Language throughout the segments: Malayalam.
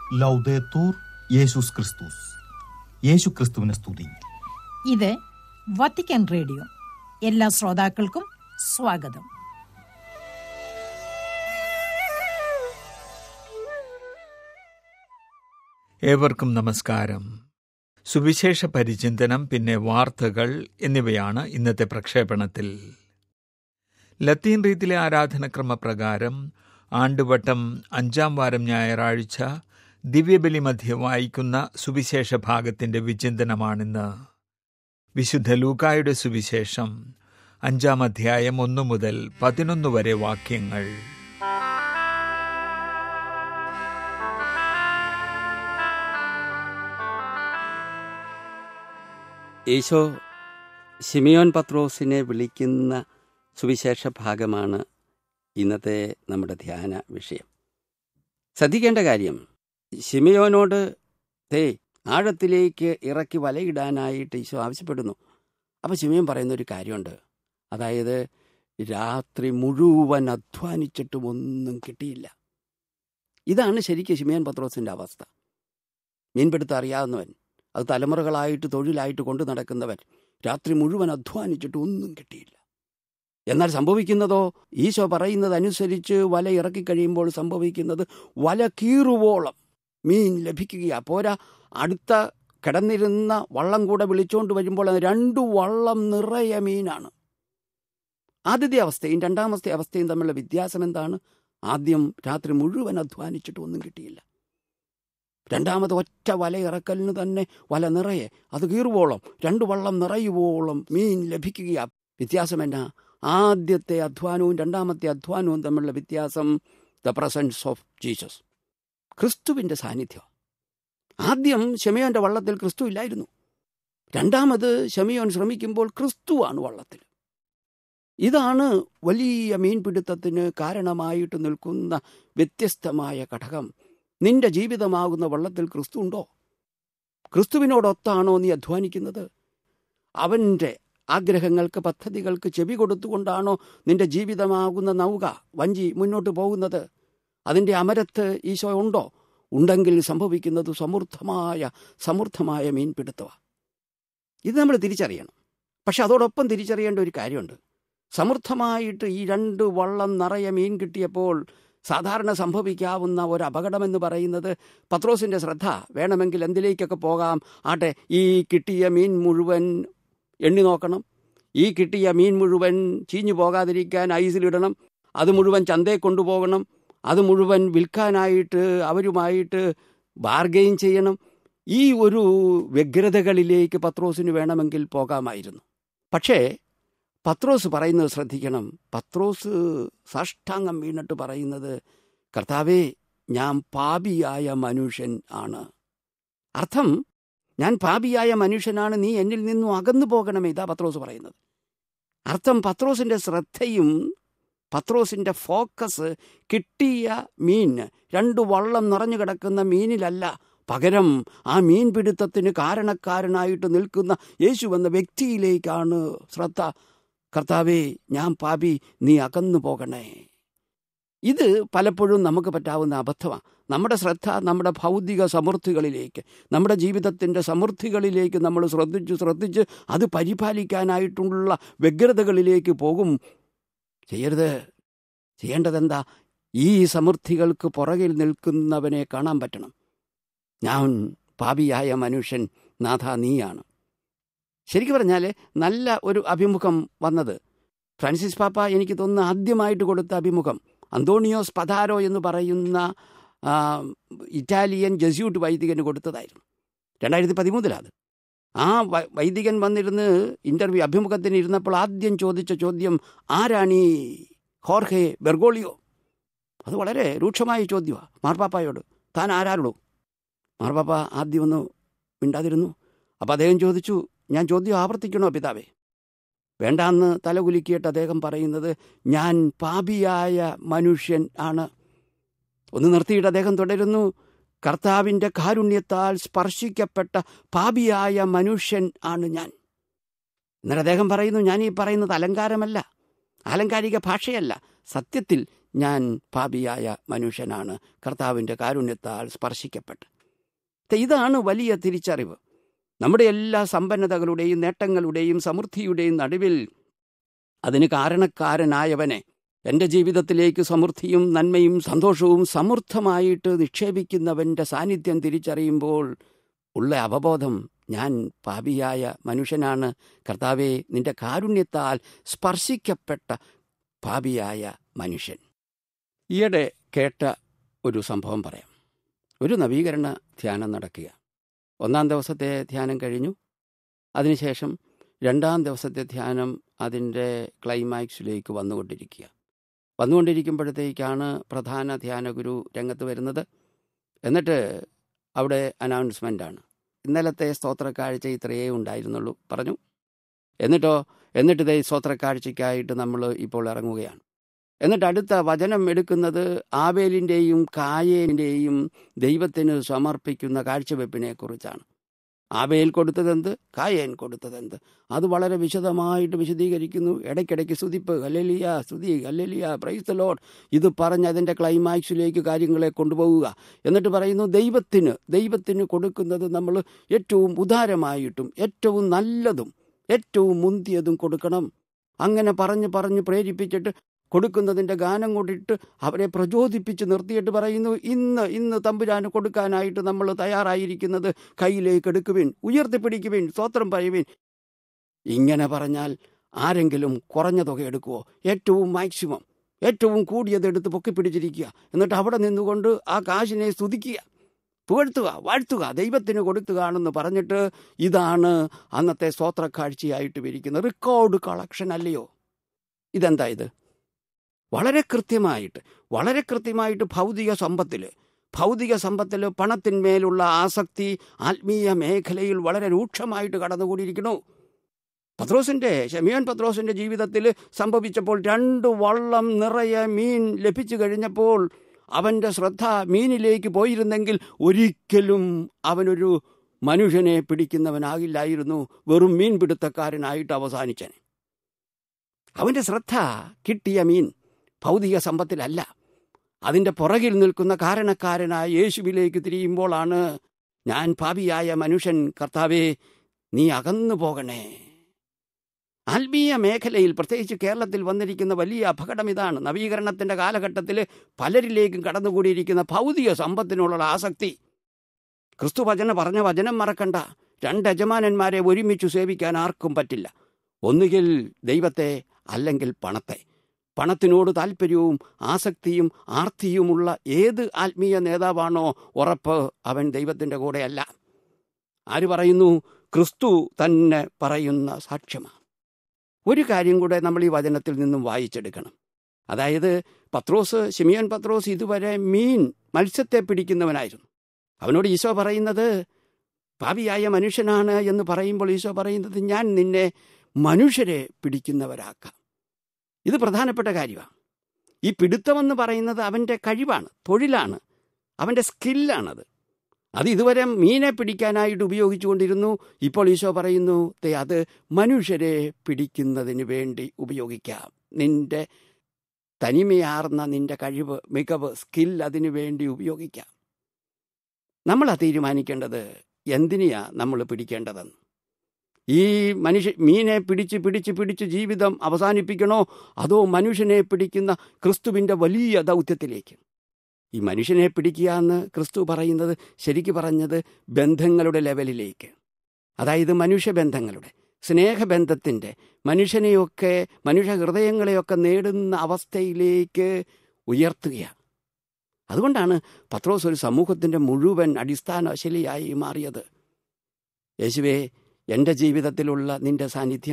ലൗദേത്തൂർ യേശുസ് ക്രിസ്തുസ് യേശു ക്രിസ്തുവിനെ സ്തുതി ഇത് വത്തിക്കാൻ റേഡിയോ എല്ലാ ശ്രോതാക്കൾക്കും സ്വാഗതം ഏവർക്കും നമസ്കാരം സുവിശേഷ പരിചിന്തനം പിന്നെ വാർത്തകൾ എന്നിവയാണ് ഇന്നത്തെ പ്രക്ഷേപണത്തിൽ ലത്തീൻ റീതിയിലെ ആരാധനക്രമ പ്രകാരം ആണ്ടുവട്ടം അഞ്ചാം വാരം ഞായറാഴ്ച ദിവ്യബലി മധ്യ വായിക്കുന്ന സുവിശേഷ ഭാഗത്തിന്റെ വിചിന്തനമാണിന്ന് വിശുദ്ധ ലൂക്കായുടെ സുവിശേഷം അഞ്ചാം അധ്യായം ഒന്നു മുതൽ പതിനൊന്ന് വരെ വാക്യങ്ങൾ ഈശോ ശിമിയോൻ പത്രോസിനെ വിളിക്കുന്ന സുവിശേഷ ഭാഗമാണ് ഇന്നത്തെ നമ്മുടെ ധ്യാന വിഷയം ശ്രദ്ധിക്കേണ്ട കാര്യം ശിമിയോനോട് തേ ആഴത്തിലേക്ക് ഇറക്കി വലയിടാനായിട്ട് ഈശോ ആവശ്യപ്പെടുന്നു അപ്പോൾ ശിമിയോൻ പറയുന്ന ഒരു കാര്യമുണ്ട് അതായത് രാത്രി മുഴുവൻ അധ്വാനിച്ചിട്ടും ഒന്നും കിട്ടിയില്ല ഇതാണ് ശരിക്കും ശിമിയോൻ പത്രോസിൻ്റെ അവസ്ഥ മീൻപിടുത്തം അറിയാവുന്നവൻ അത് തലമുറകളായിട്ട് തൊഴിലായിട്ട് കൊണ്ടു നടക്കുന്നവൻ രാത്രി മുഴുവൻ അധ്വാനിച്ചിട്ട് ഒന്നും കിട്ടിയില്ല എന്നാൽ സംഭവിക്കുന്നതോ ഈശോ പറയുന്നതനുസരിച്ച് വല ഇറക്കി കഴിയുമ്പോൾ സംഭവിക്കുന്നത് വല കീറുവോളം മീൻ ലഭിക്കുകയാ പോരാ അടുത്ത കിടന്നിരുന്ന വള്ളം കൂടെ വിളിച്ചുകൊണ്ട് വരുമ്പോൾ അത് രണ്ടു വള്ളം നിറയെ മീനാണ് ആദ്യത്തെ അവസ്ഥയും രണ്ടാമത്തെ അവസ്ഥയും തമ്മിലുള്ള വ്യത്യാസം എന്താണ് ആദ്യം രാത്രി മുഴുവൻ അധ്വാനിച്ചിട്ട് ഒന്നും കിട്ടിയില്ല രണ്ടാമത് ഒറ്റ വല ഇറക്കലിന് തന്നെ വല നിറയെ അത് കീറുവോളം രണ്ട് വള്ളം നിറയുവോളം മീൻ ലഭിക്കുകയാ വ്യത്യാസം എന്നാ ആദ്യത്തെ അധ്വാനവും രണ്ടാമത്തെ അധ്വാനവും തമ്മിലുള്ള വ്യത്യാസം ദ പ്രസൻസ് ഓഫ് ജീസസ് ക്രിസ്തുവിൻ്റെ സാന്നിധ്യം ആദ്യം ഷെമിയോന്റെ വള്ളത്തിൽ ക്രിസ്തു ഇല്ലായിരുന്നു രണ്ടാമത് ഷെമിയോൻ ശ്രമിക്കുമ്പോൾ ക്രിസ്തുവാണ് വള്ളത്തിൽ ഇതാണ് വലിയ മീൻപിടുത്തത്തിന് കാരണമായിട്ട് നിൽക്കുന്ന വ്യത്യസ്തമായ ഘടകം നിന്റെ ജീവിതമാകുന്ന വള്ളത്തിൽ ക്രിസ്തു ഉണ്ടോ ക്രിസ്തുവിനോടൊത്താണോ നീ അധ്വാനിക്കുന്നത് അവൻ്റെ ആഗ്രഹങ്ങൾക്ക് പദ്ധതികൾക്ക് ചെവി കൊടുത്തുകൊണ്ടാണോ നിന്റെ ജീവിതമാകുന്ന നൗക വഞ്ചി മുന്നോട്ട് പോകുന്നത് അതിൻ്റെ അമരത്ത് ഈശോ ഉണ്ടോ ഉണ്ടെങ്കിൽ സംഭവിക്കുന്നത് സമൃദ്ധമായ സമൃദ്ധമായ മീൻപിടുത്തമാണ് ഇത് നമ്മൾ തിരിച്ചറിയണം പക്ഷെ അതോടൊപ്പം തിരിച്ചറിയേണ്ട ഒരു കാര്യമുണ്ട് സമൃദ്ധമായിട്ട് ഈ രണ്ട് വള്ളം നിറയെ മീൻ കിട്ടിയപ്പോൾ സാധാരണ സംഭവിക്കാവുന്ന ഒരു അപകടമെന്ന് പറയുന്നത് പത്രോസിൻ്റെ ശ്രദ്ധ വേണമെങ്കിൽ എന്തിലേക്കൊക്കെ പോകാം ആട്ടെ ഈ കിട്ടിയ മീൻ മുഴുവൻ എണ്ണി നോക്കണം ഈ കിട്ടിയ മീൻ മുഴുവൻ ചീഞ്ഞു പോകാതിരിക്കാൻ ഐസിലിടണം അത് മുഴുവൻ ചന്തയിൽ കൊണ്ടുപോകണം അത് മുഴുവൻ വിൽക്കാനായിട്ട് അവരുമായിട്ട് ബാർഗെയിൻ ചെയ്യണം ഈ ഒരു വ്യഗ്രതകളിലേക്ക് പത്രോസിന് വേണമെങ്കിൽ പോകാമായിരുന്നു പക്ഷേ പത്രോസ് പറയുന്നത് ശ്രദ്ധിക്കണം പത്രോസ് സാഷ്ടാംഗം വീണിട്ട് പറയുന്നത് കർത്താവേ ഞാൻ പാപിയായ മനുഷ്യൻ ആണ് അർത്ഥം ഞാൻ പാപിയായ മനുഷ്യനാണ് നീ എന്നിൽ നിന്നും അകന്നു പോകണമേ ഇതാ പത്രോസ് പറയുന്നത് അർത്ഥം പത്രോസിൻ്റെ ശ്രദ്ധയും പത്രോസിൻ്റെ ഫോക്കസ് കിട്ടിയ മീൻ രണ്ട് വള്ളം നിറഞ്ഞു കിടക്കുന്ന മീനിലല്ല പകരം ആ മീൻപിടുത്തത്തിന് കാരണക്കാരനായിട്ട് നിൽക്കുന്ന യേശു എന്ന വ്യക്തിയിലേക്കാണ് ശ്രദ്ധ കർത്താവേ ഞാൻ പാപി നീ അകന്നു പോകണേ ഇത് പലപ്പോഴും നമുക്ക് പറ്റാവുന്ന അബദ്ധമാണ് നമ്മുടെ ശ്രദ്ധ നമ്മുടെ ഭൗതിക സമൃദ്ധികളിലേക്ക് നമ്മുടെ ജീവിതത്തിൻ്റെ സമൃദ്ധികളിലേക്ക് നമ്മൾ ശ്രദ്ധിച്ച് ശ്രദ്ധിച്ച് അത് പരിപാലിക്കാനായിട്ടുള്ള വ്യഗ്രതകളിലേക്ക് പോകും ചെയ്യരുത് ചെയ്യേണ്ടതെന്താ ഈ സമൃദ്ധികൾക്ക് പുറകിൽ നിൽക്കുന്നവനെ കാണാൻ പറ്റണം ഞാൻ പാപിയായ മനുഷ്യൻ നാഥ നീയാണ് ശരിക്കും പറഞ്ഞാൽ നല്ല ഒരു അഭിമുഖം വന്നത് ഫ്രാൻസിസ് പാപ്പ എനിക്ക് തോന്നുന്നു ആദ്യമായിട്ട് കൊടുത്ത അഭിമുഖം അന്തോണിയോസ് പതാരോ എന്ന് പറയുന്ന ഇറ്റാലിയൻ ജസ്യൂട്ട് വൈദികന് കൊടുത്തതായിരുന്നു രണ്ടായിരത്തി പതിമൂന്നിലാണ് ആ വൈദികൻ വന്നിരുന്ന് ഇൻ്റർവ്യൂ അഭിമുഖത്തിന് ഇരുന്നപ്പോൾ ആദ്യം ചോദിച്ച ചോദ്യം ആരാണ് ഈ ഹോർഹെ ബെർഗോളിയോ അത് വളരെ രൂക്ഷമായ ചോദ്യമാണ് മാർപ്പാപ്പായോട് താൻ ആരാരുള്ളൂ മാർപ്പാപ്പ ആദ്യം ഒന്ന് മിണ്ടാതിരുന്നു അപ്പോൾ അദ്ദേഹം ചോദിച്ചു ഞാൻ ചോദ്യം ആവർത്തിക്കണോ പിതാവേ വേണ്ടാന്ന് തലകുലുക്കിയിട്ട് അദ്ദേഹം പറയുന്നത് ഞാൻ പാപിയായ മനുഷ്യൻ ആണ് ഒന്ന് നിർത്തിയിട്ട് അദ്ദേഹം തുടരുന്നു കർത്താവിൻ്റെ കാരുണ്യത്താൽ സ്പർശിക്കപ്പെട്ട പാപിയായ മനുഷ്യൻ ആണ് ഞാൻ എന്നിട്ട് അദ്ദേഹം പറയുന്നു ഞാൻ ഈ പറയുന്നത് അലങ്കാരമല്ല ആലങ്കാരിക ഭാഷയല്ല സത്യത്തിൽ ഞാൻ പാപിയായ മനുഷ്യനാണ് കർത്താവിൻ്റെ കാരുണ്യത്താൽ സ്പർശിക്കപ്പെട്ട് ഇതാണ് വലിയ തിരിച്ചറിവ് നമ്മുടെ എല്ലാ സമ്പന്നതകളുടെയും നേട്ടങ്ങളുടെയും സമൃദ്ധിയുടെയും നടുവിൽ അതിന് കാരണക്കാരനായവനെ എൻ്റെ ജീവിതത്തിലേക്ക് സമൃദ്ധിയും നന്മയും സന്തോഷവും സമൃദ്ധമായിട്ട് നിക്ഷേപിക്കുന്നവൻ്റെ സാന്നിധ്യം തിരിച്ചറിയുമ്പോൾ ഉള്ള അവബോധം ഞാൻ പാപിയായ മനുഷ്യനാണ് കർത്താവെ നിന്റെ കാരുണ്യത്താൽ സ്പർശിക്കപ്പെട്ട പാപിയായ മനുഷ്യൻ ഈയിടെ കേട്ട ഒരു സംഭവം പറയാം ഒരു നവീകരണ ധ്യാനം നടക്കുക ഒന്നാം ദിവസത്തെ ധ്യാനം കഴിഞ്ഞു അതിനുശേഷം രണ്ടാം ദിവസത്തെ ധ്യാനം അതിൻ്റെ ക്ലൈമാക്സിലേക്ക് വന്നുകൊണ്ടിരിക്കുക വന്നുകൊണ്ടിരിക്കുമ്പോഴത്തേക്കാണ് പ്രധാന ധ്യാനഗുരു രംഗത്ത് വരുന്നത് എന്നിട്ട് അവിടെ അനൗൺസ്മെൻ്റാണ് ഇന്നലത്തെ സ്തോത്രക്കാഴ്ച ഇത്രയേ ഉണ്ടായിരുന്നുള്ളൂ പറഞ്ഞു എന്നിട്ടോ എന്നിട്ട് ഇതേ സ്തോത്രക്കാഴ്ചയ്ക്കായിട്ട് നമ്മൾ ഇപ്പോൾ ഇറങ്ങുകയാണ് എന്നിട്ട് അടുത്ത വചനം എടുക്കുന്നത് ആബേലിൻ്റെയും കായേൻ്റെയും ദൈവത്തിന് സമർപ്പിക്കുന്ന കാഴ്ചവെപ്പിനെ കുറിച്ചാണ് ആബേൽ കൊടുത്തതെന്ത് കായേൻ കൊടുത്തതെന്ത് അത് വളരെ വിശദമായിട്ട് വിശദീകരിക്കുന്നു ഇടയ്ക്കിടയ്ക്ക് സ്തുതിപ്പ് ഹല്ലലിയ സ്തുതി ഹല്ലലിയ പ്രൈസ് ലോഡ് ഇത് പറഞ്ഞ് അതിൻ്റെ ക്ലൈമാക്സിലേക്ക് കാര്യങ്ങളെ കൊണ്ടുപോവുക എന്നിട്ട് പറയുന്നു ദൈവത്തിന് ദൈവത്തിന് കൊടുക്കുന്നത് നമ്മൾ ഏറ്റവും ഉദാരമായിട്ടും ഏറ്റവും നല്ലതും ഏറ്റവും മുന്തിയതും കൊടുക്കണം അങ്ങനെ പറഞ്ഞ് പറഞ്ഞ് പ്രേരിപ്പിച്ചിട്ട് കൊടുക്കുന്നതിൻ്റെ ഗാനം കൊണ്ടിട്ട് അവരെ പ്രചോദിപ്പിച്ച് നിർത്തിയിട്ട് പറയുന്നു ഇന്ന് ഇന്ന് തമ്പുരാന് കൊടുക്കാനായിട്ട് നമ്മൾ തയ്യാറായിരിക്കുന്നത് കയ്യിലേക്ക് എടുക്കുവിൻ ഉയർത്തിപ്പിടിക്കുവിൻ സ്വത്രം പറയുവിൻ ഇങ്ങനെ പറഞ്ഞാൽ ആരെങ്കിലും കുറഞ്ഞ തുക എടുക്കുവോ ഏറ്റവും മാക്സിമം ഏറ്റവും കൂടിയത് എടുത്ത് പൊക്കിപ്പിടിച്ചിരിക്കുക എന്നിട്ട് അവിടെ നിന്നുകൊണ്ട് ആ കാശിനെ സ്തുതിക്കുക പുകഴ്ത്തുക വാഴ്ത്തുക ദൈവത്തിന് കൊടുത്തുകയാണെന്ന് പറഞ്ഞിട്ട് ഇതാണ് അന്നത്തെ സ്തോത്രക്കാഴ്ചയായിട്ട് വിരിക്കുന്നത് റെക്കോർഡ് കളക്ഷൻ അല്ലയോ ഇതെന്താ ഇത് വളരെ കൃത്യമായിട്ട് വളരെ കൃത്യമായിട്ട് ഭൗതിക സമ്പത്തിൽ ഭൗതിക സമ്പത്തിൽ പണത്തിന്മേലുള്ള ആസക്തി ആത്മീയ മേഖലയിൽ വളരെ രൂക്ഷമായിട്ട് കടന്നുകൂടിയിരിക്കുന്നു പത്രോസിൻ്റെ ഷമിയോൻ പത്രോസിൻ്റെ ജീവിതത്തിൽ സംഭവിച്ചപ്പോൾ രണ്ട് വള്ളം നിറയെ മീൻ ലഭിച്ചു കഴിഞ്ഞപ്പോൾ അവൻ്റെ ശ്രദ്ധ മീനിലേക്ക് പോയിരുന്നെങ്കിൽ ഒരിക്കലും അവനൊരു മനുഷ്യനെ പിടിക്കുന്നവനാകില്ലായിരുന്നു വെറും മീൻ പിടുത്തക്കാരനായിട്ട് അവസാനിച്ചൻ അവൻ്റെ ശ്രദ്ധ കിട്ടിയ മീൻ ഭൗതിക സമ്പത്തിലല്ല അതിൻ്റെ പുറകിൽ നിൽക്കുന്ന കാരണക്കാരനായ യേശുവിലേക്ക് തിരിയുമ്പോഴാണ് ഞാൻ ഭാവിയായ മനുഷ്യൻ കർത്താവേ നീ അകന്നു പോകണേ ആത്മീയ മേഖലയിൽ പ്രത്യേകിച്ച് കേരളത്തിൽ വന്നിരിക്കുന്ന വലിയ അപകടം ഇതാണ് നവീകരണത്തിൻ്റെ കാലഘട്ടത്തിൽ പലരിലേക്കും കടന്നുകൂടിയിരിക്കുന്ന ഭൗതിക സമ്പത്തിനുള്ള ആസക്തി ക്രിസ്തു വചന പറഞ്ഞ വചനം മറക്കണ്ട രണ്ട് യജമാനന്മാരെ ഒരുമിച്ച് സേവിക്കാൻ ആർക്കും പറ്റില്ല ഒന്നുകിൽ ദൈവത്തെ അല്ലെങ്കിൽ പണത്തെ പണത്തിനോട് താല്പര്യവും ആസക്തിയും ആർത്തിയുമുള്ള ഏത് ആത്മീയ നേതാവാണോ ഉറപ്പ് അവൻ ദൈവത്തിൻ്റെ കൂടെയല്ല ആര് പറയുന്നു ക്രിസ്തു തന്നെ പറയുന്ന സാക്ഷ്യമാണ് ഒരു കാര്യം കൂടെ നമ്മൾ ഈ വചനത്തിൽ നിന്നും വായിച്ചെടുക്കണം അതായത് പത്രോസ് ഷിമിയൻ പത്രോസ് ഇതുവരെ മീൻ മത്സ്യത്തെ പിടിക്കുന്നവനായിരുന്നു അവനോട് ഈശോ പറയുന്നത് ഭാവിയായ മനുഷ്യനാണ് എന്ന് പറയുമ്പോൾ ഈശോ പറയുന്നത് ഞാൻ നിന്നെ മനുഷ്യരെ പിടിക്കുന്നവരാക്കാം ഇത് പ്രധാനപ്പെട്ട കാര്യമാണ് ഈ പിടുത്തമെന്ന് പറയുന്നത് അവൻ്റെ കഴിവാണ് തൊഴിലാണ് അവൻ്റെ സ്കില്ലാണത് അത് ഇതുവരെ മീനെ പിടിക്കാനായിട്ട് ഉപയോഗിച്ചുകൊണ്ടിരുന്നു ഇപ്പോൾ ഈശോ പറയുന്നു തേ അത് മനുഷ്യരെ പിടിക്കുന്നതിന് വേണ്ടി ഉപയോഗിക്കാം നിന്റെ തനിമയാർന്ന നിന്റെ കഴിവ് മികവ് സ്കിൽ അതിനു വേണ്ടി ഉപയോഗിക്കാം നമ്മളാ തീരുമാനിക്കേണ്ടത് എന്തിനെയാ നമ്മൾ പിടിക്കേണ്ടതെന്ന് ഈ മനുഷ്യ മീനെ പിടിച്ച് പിടിച്ച് പിടിച്ച് ജീവിതം അവസാനിപ്പിക്കണോ അതോ മനുഷ്യനെ പിടിക്കുന്ന ക്രിസ്തുവിൻ്റെ വലിയ ദൗത്യത്തിലേക്ക് ഈ മനുഷ്യനെ പിടിക്കുക എന്ന് ക്രിസ്തു പറയുന്നത് ശരിക്കു പറഞ്ഞത് ബന്ധങ്ങളുടെ ലെവലിലേക്ക് അതായത് മനുഷ്യബന്ധങ്ങളുടെ സ്നേഹബന്ധത്തിൻ്റെ മനുഷ്യനെയൊക്കെ മനുഷ്യ ഹൃദയങ്ങളെയൊക്കെ നേടുന്ന അവസ്ഥയിലേക്ക് ഉയർത്തുകയാണ് അതുകൊണ്ടാണ് പത്രോസ് ഒരു സമൂഹത്തിൻ്റെ മുഴുവൻ അടിസ്ഥാന ശൈലിയായി മാറിയത് യേശുവേ എൻ്റെ ജീവിതത്തിലുള്ള നിന്റെ സാന്നിധ്യം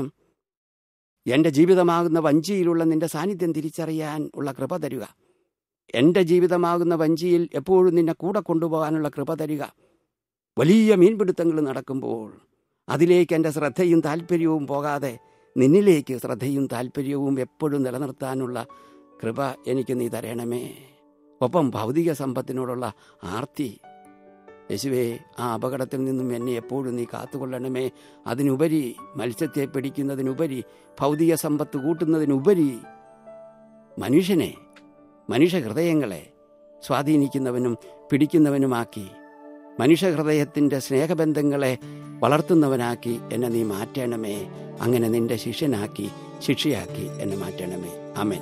എൻ്റെ ജീവിതമാകുന്ന വഞ്ചിയിലുള്ള നിന്റെ സാന്നിധ്യം തിരിച്ചറിയാൻ ഉള്ള കൃപ തരിക എൻ്റെ ജീവിതമാകുന്ന വഞ്ചിയിൽ എപ്പോഴും നിന്നെ കൂടെ കൊണ്ടുപോകാനുള്ള കൃപ തരിക വലിയ മീൻപിടുത്തങ്ങൾ നടക്കുമ്പോൾ അതിലേക്ക് എൻ്റെ ശ്രദ്ധയും താല്പര്യവും പോകാതെ നിന്നിലേക്ക് ശ്രദ്ധയും താല്പര്യവും എപ്പോഴും നിലനിർത്താനുള്ള കൃപ എനിക്ക് നീ തരണമേ ഒപ്പം ഭൗതിക സമ്പത്തിനോടുള്ള ആർത്തി യേശുവേ ആ അപകടത്തിൽ നിന്നും എന്നെ എപ്പോഴും നീ കാത്തുകൊള്ളണമേ അതിനുപരി മത്സ്യത്തെ പിടിക്കുന്നതിനുപരി ഭൗതിക സമ്പത്ത് കൂട്ടുന്നതിനുപരി മനുഷ്യനെ മനുഷ്യഹൃദയങ്ങളെ സ്വാധീനിക്കുന്നവനും പിടിക്കുന്നവനുമാക്കി മനുഷ്യഹൃദയത്തിൻ്റെ സ്നേഹബന്ധങ്ങളെ വളർത്തുന്നവനാക്കി എന്നെ നീ മാറ്റണമേ അങ്ങനെ നിന്റെ ശിഷ്യനാക്കി ശിക്ഷയാക്കി എന്നെ മാറ്റണമേ ആമേൻ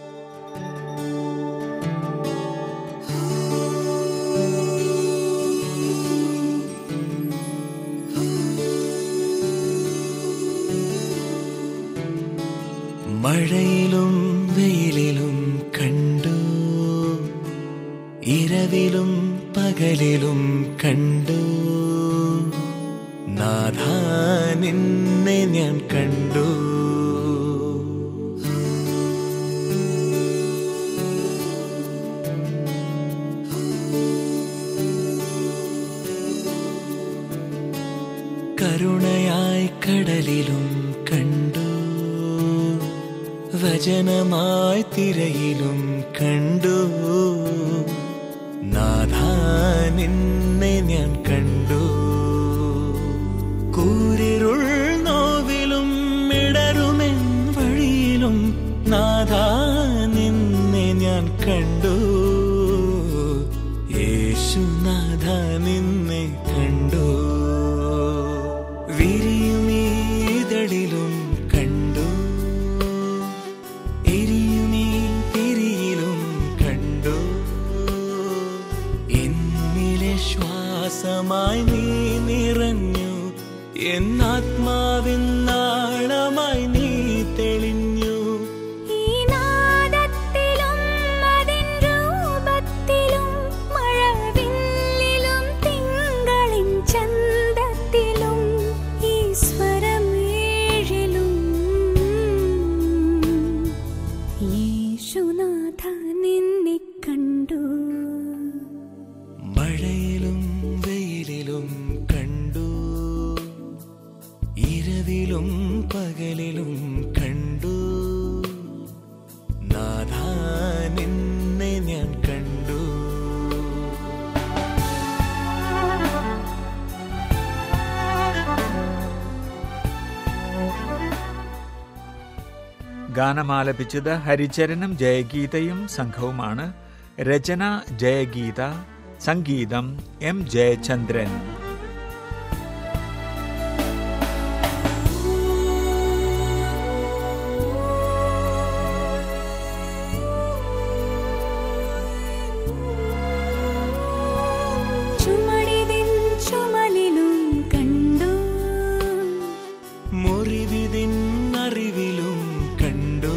മഴയിലും വെയിലിലും കണ്ടു ഇരവിലും പകലിലും കണ്ടു നാഥ നിന്നെ ഞാൻ കണ്ടു കരുണയായി കടലിലും കണ്ടു വചനമായി തിരയിലും കണ്ടു നാഥ നിന്നെ ഞാൻ കണ്ടു കൂരിരുൾ നോവിലും ഇടരുമെൻ വഴിയിലും നാഥ നിന്നെ ഞാൻ കണ്ടു യേശുനാഥ നിന്നെ കണ്ടു വിരിയുമീതളിലും കണ്ടു എരിയുമീ തിരിയിലും കണ്ടു എന്നിലെ ശ്വാസമായി നീ നിറഞ്ഞു എന്നാത്മാവിൻ നാളമായി നീ തെളിഞ്ഞു ഈ നാദത്തിലും അതിൻ രൂപത്തിലും മഴവില്ലിലും തിങ്കളിൻ ചന്തത്തിലും ഈ സ്വരമേഴിലും യേശുനാഥ നിന്നെ കണ്ടു മഴയിലും വെയിലിലും കണ്ടു ഇരവിലും പകലിലും കണ്ടു നാഥ നിന്നെ ഞാൻ കണ്ടു ഗാനമാലപിച്ചത് ഹരിചരണം ജയഗീതയും സംഘവുമാണ് രചന ജയഗീത സംഗീതം എം ജയചന്ദ്രൻ ചുമടിതിൻ ചുമലിലും കണ്ടു മുറിവിതിൻ അറിവിലും കണ്ടു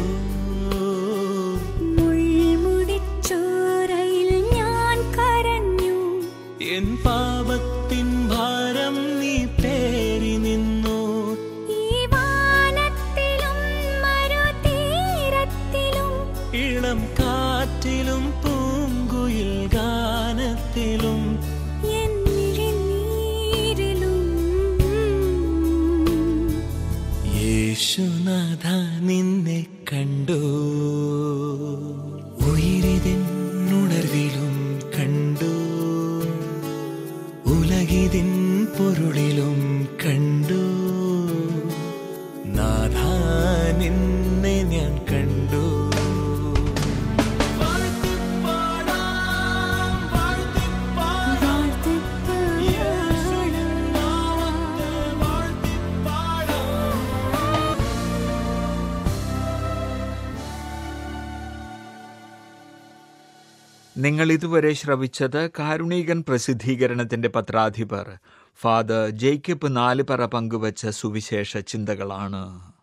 മുൾമുടിച്ചോരയിൽ ഞാൻ കരഞ്ഞു എൻ പാപത്തിൻ ഭാരം നീ പേരി നിന്നു ഈ വാനത്തിലും മരുതീരത്തിലും ഇളം കാറ്റിലും പൂങ്കുയിൽ ഗാനത്തിലും എൻ മിഴിനീരിലും യേശുനാഥ നിന്നെ കണ്ടു ഉയിരിതിൻ ഉണർവിലും കണ്ടു ഉലകിതിൻ പൊരുളിലും കണ്ടു നാഥ നിന്നെ ഞാൻ കണ്ടു നിങ്ങൾ ഇതുവരെ ശ്രവിച്ചത് കാരുണീകൻ പ്രസിദ്ധീകരണത്തിന്റെ പത്രാധിപർ ഫാദർ ജേക്കബ് നാലുപറ പങ്കുവച്ച സുവിശേഷ ചിന്തകളാണ്